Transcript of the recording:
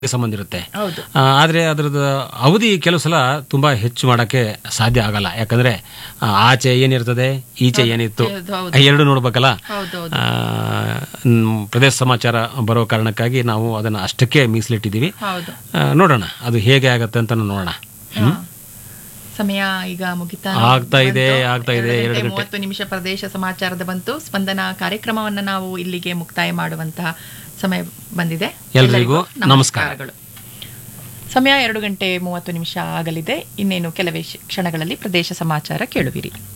ಸಂಬಂಧ ಇರುತ್ತೆ ಹೌದು ಆ, ಆದ್ರೆ ಅದರದ್ದು ಅವಧಿ ಕೆಲವು ಸಲ ತುಂಬಾ ಹೆಚ್ಚು ಮಾಡಕ್ಕೆ ಸಾಧ್ಯ ಆಗಲ್ಲ ಯಾಕಂದ್ರೆ ಆ, ಆಚೆ ಏನಿರ್ತದೆ ಈಚೆ ಏನಿತ್ತು ಹೌದು, ಹೌದು. ಎರಡು ನೋಡ್ಬೇಕಲ್ಲ ಹೌದು ಹೌದು ಆ, ಮ್, ಪ್ರದೇಶ ಸಮಾಚಾರ ಬರೋ ಕಾರಣಕ್ಕಾಗಿ ನಾವು ಅದನ್ನ ಅಷ್ಟಕ್ಕೆ ಮೀಸಲಿಟ್ಟಿದ್ದೀವಿ ಹೌದು ಆ, ನೋಡೋಣ ಅದು ಹೇಗೆ ಆಗತ್ತೆ ಅಂತ ನೋಡೋಣ ಹಾ. ಸಮಯ ಈಗ ಮುಗಿತಾ ಆಗ್ತಾ ಇದೆ, ಬಂತು. ಆಗ್ತಾ ಇದೆ, ಎರಡು ಎರಡು ಗಂಟೆ ಗಂಟೆ. ಮೂವತ್ತು ನಿಮಿಷ ಪ್ರದೇಶ ಸಮಾಚಾರದ ಬಂತು ಸ್ಪಂದನ ಕಾರ್ಯಕ್ರಮವನ್ನು ನಾವು ಇಲ್ಲಿಗೆ ಮುಕ್ತಾಯ ಮಾಡುವಂತಹ ಸಮಯ ಬಂದಿದೆ ಎಲ್ರಿಗೂ ನಮಸ್ಕಾರ. ನಮಸ್ಕಾರಗಳು ಸಮಯ ಎರಡು ಗಂಟೆ ಮೂವತ್ತು ನಿಮಿಷ ಆಗಲಿದೆ ಇನ್ನೇನು ಕೆಲವೇ ಶ್- ಕ್ಷಣಗಳಲ್ಲಿ ಪ್ರದೇಶ ಸಮಾಚಾರ ಕೇಳುವಿರಿ